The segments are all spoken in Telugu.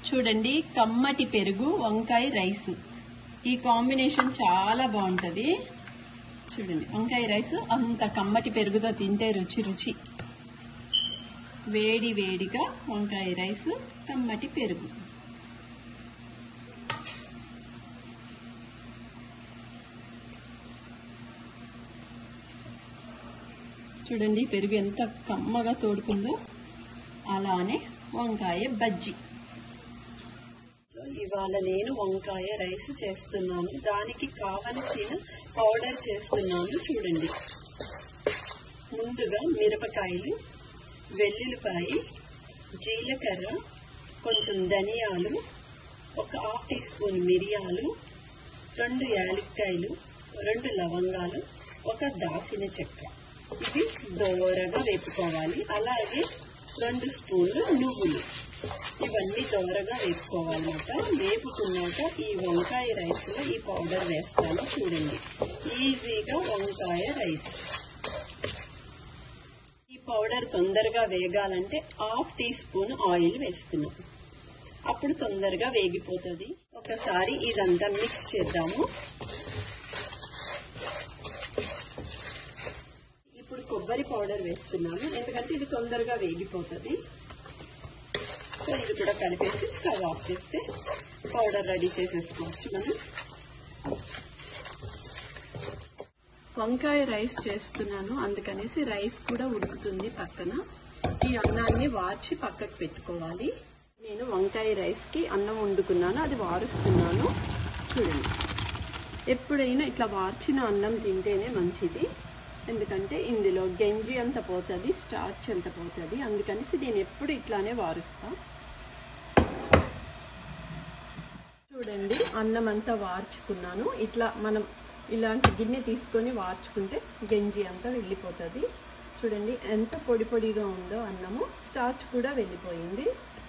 చూడండి కమ్మటి పెరుగు వంకాయ రైస్ ఈ కాంబినేషన్ చాలా బాగుంటుంది చూడండి వంకాయ రైస్ అంత కమ్మటి పెరుగుతో తింటే రుచి రుచి వేడి వేడిగా వంకాయ రైస్ కమ్మటి పెరుగు చూడండి పెరుగు ఎంత కమ్మగా తోడుకుందో అలానే వంకాయ బజ్జి ఇవాళ నేను వంకాయ రైస్ చేస్తున్నాను దానికి కావలసిన పౌడర్ చేస్తున్నాను చూడండి ముందుగా మిరపకాయలు వెల్లుల్లిపాయ జీలకర్ర కొంచెం ధనియాలు ఒక హాఫ్ టీ స్పూన్ మిరియాలు రెండు యాలక్కాయలు రెండు లవంగాలు ఒక దాసిన చెక్క ఇది దోరగా వేపుకోవాలి అలాగే రెండు స్పూన్లు నువ్వులు ఇవన్నీ దోరగా వేపుకోవాలన్నమాట వేపుకున్నాక ఈ వంకాయ రైస్లో ఈ పౌడర్ వేస్తాను చూడండి ఈజీగా వంకాయ రైస్ ఈ పౌడర్ తొందరగా వేగాలంటే హాఫ్ టీ స్పూన్ ఆయిల్ వేస్తున్నాం అప్పుడు తొందరగా వేగిపోతుంది ఒకసారి ఇదంతా మిక్స్ చేద్దాము ఇప్పుడు కొబ్బరి పౌడర్ వేస్తున్నాను ఎందుకంటే ఇది తొందరగా వేగిపోతుంది సో ఇది కూడా కలిపేసి స్టవ్ ఆఫ్ చేస్తే పౌడర్ రెడీ చేసేసుకోవచ్చు మనం వంకాయ రైస్ చేస్తున్నాను అందుకనేసి రైస్ కూడా ఉడుకుతుంది పక్కన ఈ అన్నాన్ని వార్చి పక్కకు పెట్టుకోవాలి నేను వంకాయ రైస్కి అన్నం వండుకున్నాను అది వారుస్తున్నాను చూడండి ఎప్పుడైనా ఇట్లా వార్చిన అన్నం తింటేనే మంచిది ఎందుకంటే ఇందులో గంజి అంత పోతుంది స్టార్చ్ అంత పోతుంది అందుకనేసి నేను ఎప్పుడు ఇట్లానే వారుస్తా చూడండి అన్నం అంతా వార్చుకున్నాను ఇట్లా మనం ఇలాంటి గిన్నె తీసుకొని వార్చుకుంటే గంజి అంతా వెళ్ళిపోతుంది చూడండి ఎంత పొడి పొడిగా ఉందో అన్నము స్టార్చ్ కూడా వెళ్ళిపోయింది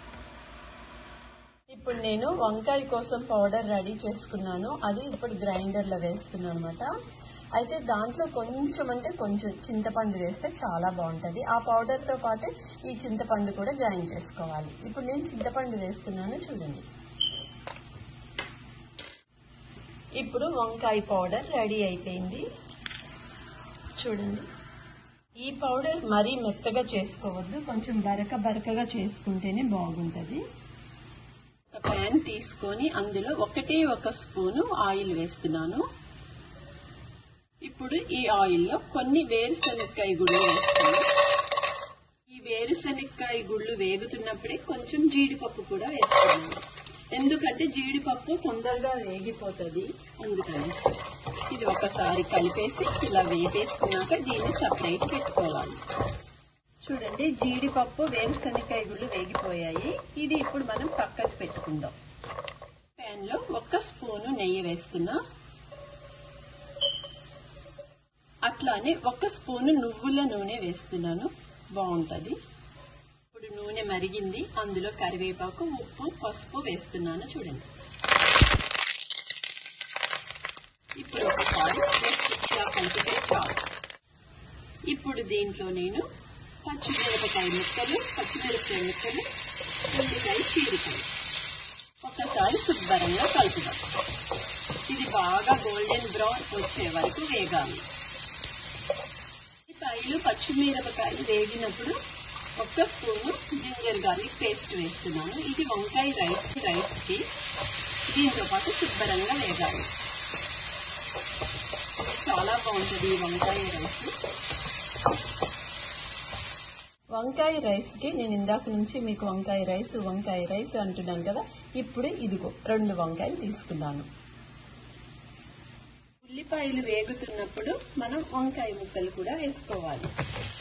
ఇప్పుడు నేను వంకాయ కోసం పౌడర్ రెడీ చేసుకున్నాను అది ఇప్పుడు గ్రైండర్లో వేస్తున్నాను అనమాట అయితే దాంట్లో కొంచెం అంటే కొంచెం చింతపండు వేస్తే చాలా బాగుంటుంది ఆ పౌడర్తో పాటు ఈ చింతపండు కూడా గ్రైండ్ చేసుకోవాలి ఇప్పుడు నేను చింతపండు వేస్తున్నాను చూడండి ఇప్పుడు వంకాయ పౌడర్ రెడీ అయిపోయింది చూడండి ఈ పౌడర్ మరీ మెత్తగా చేసుకోవద్దు కొంచెం బరక బరకగా చేసుకుంటేనే బాగుంటుంది ఒక ప్యాన్ తీసుకొని అందులో ఒకటే ఒక స్పూను ఆయిల్ వేస్తున్నాను ఇప్పుడు ఈ ఆయిల్లో కొన్ని వేరుశనక్కాయ గుళ్ళు వేస్తాను ఈ వేరుశనక్కాయ గుళ్ళు వేగుతున్నప్పుడే కొంచెం జీడిపప్పు కూడా వేస్తున్నాను ఎందుకంటే జీడిపప్పు తొందరగా వేగిపోతుంది అందుకనేసి ఇది ఒకసారి కలిపేసి ఇలా వేపేసుకున్నాక దీన్ని సపరేట్ పెట్టుకోవాలి చూడండి జీడిపప్పు వేరుశనక్కాయ గుళ్ళు వేగిపోయాయి ఇది ఇప్పుడు మనం పక్కకు పెట్టుకుందాం ప్యాన్ లో ఒక స్పూను నెయ్యి వేస్తున్నా అట్లానే ఒక స్పూను నువ్వుల నూనె వేస్తున్నాను బాగుంటుంది ఇప్పుడు నూనె మరిగింది అందులో కరివేపాకు ఉప్పు పసుపు వేస్తున్నాను చూడండి ఇప్పుడు ఒకసారి జస్ట్ ఇలా కలిపితే చాలు ఇప్పుడు దీంట్లో నేను పచ్చిమిరపకాయ ముక్కలు పచ్చిమిరపకాయ ముక్కలు ఉల్లిపాయ చీరికాయ ఒకసారి శుభ్రంగా కలుపుదాం ఇది బాగా గోల్డెన్ బ్రౌన్ వచ్చే వరకు వేగాలి ఉల్లిపాయలు పచ్చిమిరపకాయలు వేగినప్పుడు ఒక్క స్పూను జింజర్ గార్లిక్ పేస్ట్ వేస్తున్నాను ఇది వంకాయ రైస్ రైస్కి దీంతో పాటు శుభ్రంగా వేగాలి చాలా బాగుంటుంది ఈ వంకాయ రైస్ వంకాయ రైస్కి నేను ఇందాక నుంచి మీకు వంకాయ రైస్ వంకాయ రైస్ అంటున్నాను కదా ఇప్పుడు ఇదిగో రెండు వంకాయలు తీసుకున్నాను ఉల్లిపాయలు వేగుతున్నప్పుడు మనం వంకాయ ముక్కలు కూడా వేసుకోవాలి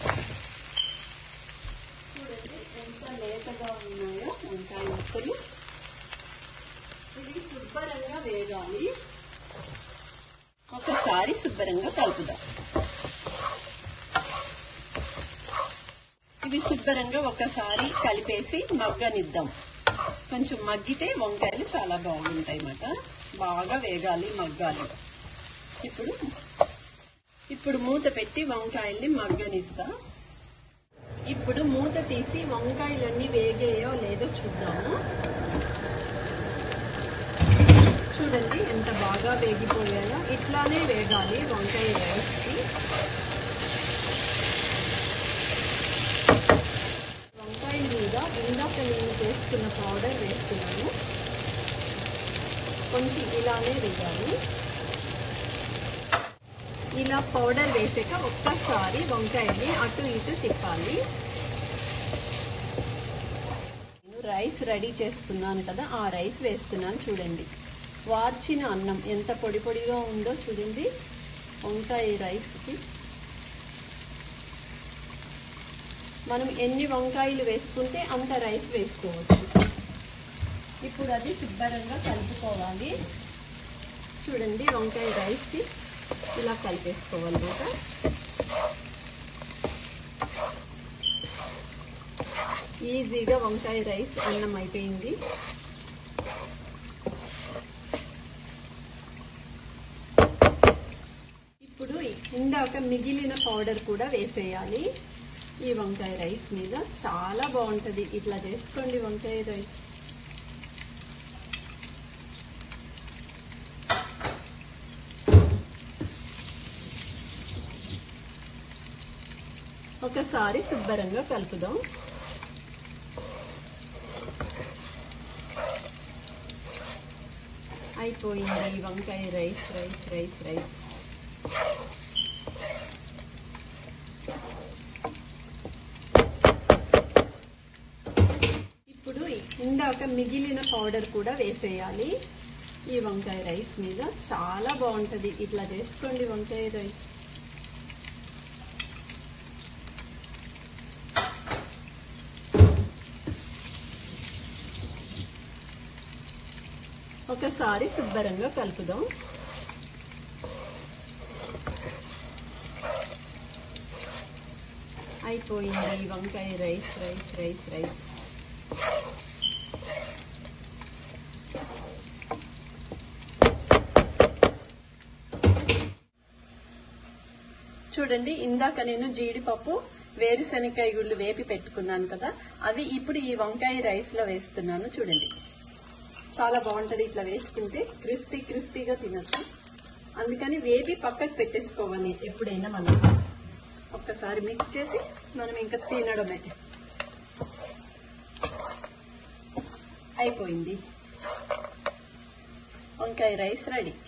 చూడండి ఎంత లేతగా ఉన్నాయో వంకాయ ముక్కలు ఇది శుభ్రంగా వేగాలి ఒకసారి శుభ్రంగా కలుపుదాం ఇవి శుభ్రంగా ఒకసారి కలిపేసి మగ్గనిద్దాం కొంచెం మగ్గితే వంకాయలు చాలా బాగుంటాయి అన్నమాట బాగా వేగాలి మగ్గాలి ఇప్పుడు ఇప్పుడు మూత పెట్టి వంకాయల్ని మగ్గనిస్తా ఇప్పుడు మూత తీసి వంకాయలన్నీ వేగాయో లేదో చూద్దాము చూడండి ఎంత బాగా వేగిపోయాయో ఇట్లానే వేగాలి వంకాయ రైస్కి వంకాయ మీద ఇందాక నేను వేసుకున్న పౌడర్ వేస్తున్నాను కొంచెం ఇలానే వేయాలి ఇలా పౌడర్ వేసాక ఒక్కసారి వంకాయని అటు ఇటు తిప్పాలి నేను రైస్ రెడీ చేసుకున్నాను కదా ఆ రైస్ వేస్తున్నాను చూడండి వార్చిన అన్నం ఎంత పొడి పొడిగా ఉందో చూడండి వంకాయ రైస్కి మనం ఎన్ని వంకాయలు వేసుకుంటే అంత రైస్ వేసుకోవచ్చు ఇప్పుడు అది శుభ్రంగా కలుపుకోవాలి చూడండి వంకాయ రైస్కి ఇలా కలిపేసుకోవాలన్నమాట ఈజీగా వంకాయ రైస్ అన్నం అయిపోయింది ఇప్పుడు ఇందాక మిగిలిన పౌడర్ కూడా వేసేయాలి ఈ వంకాయ రైస్ మీద చాలా బాగుంటుంది ఇట్లా చేసుకోండి వంకాయ రైస్ ఒకసారి శుభ్రంగా కలుపుదాం అయిపోయింది వంకాయ రైస్ రైస్ రైస్ రైస్ ఇప్పుడు ఇందాక మిగిలిన పౌడర్ కూడా వేసేయాలి ఈ వంకాయ రైస్ మీద చాలా బాగుంటుంది ఇట్లా చేసుకోండి వంకాయ రైస్ ఒకసారి శుభ్రంగా కలుపుదాం అయిపోయింది వంకాయ రైస్ రైస్ రైస్ రైస్ చూడండి ఇందాక నేను జీడిపప్పు వేరుశనగకాయ గుళ్ళు వేపి పెట్టుకున్నాను కదా అవి ఇప్పుడు ఈ వంకాయ రైస్ లో వేస్తున్నాను చూడండి చాలా బాగుంటది ఇట్లా వేసుకుంటే క్రిస్పీ క్రిస్పీగా తినచ్చు అందుకని వేపి పక్కకు పెట్టేసుకోవాలి ఎప్పుడైనా మనం ఒక్కసారి మిక్స్ చేసి మనం ఇంకా తినడమే అయిపోయింది వంకాయ రైస్ రెడీ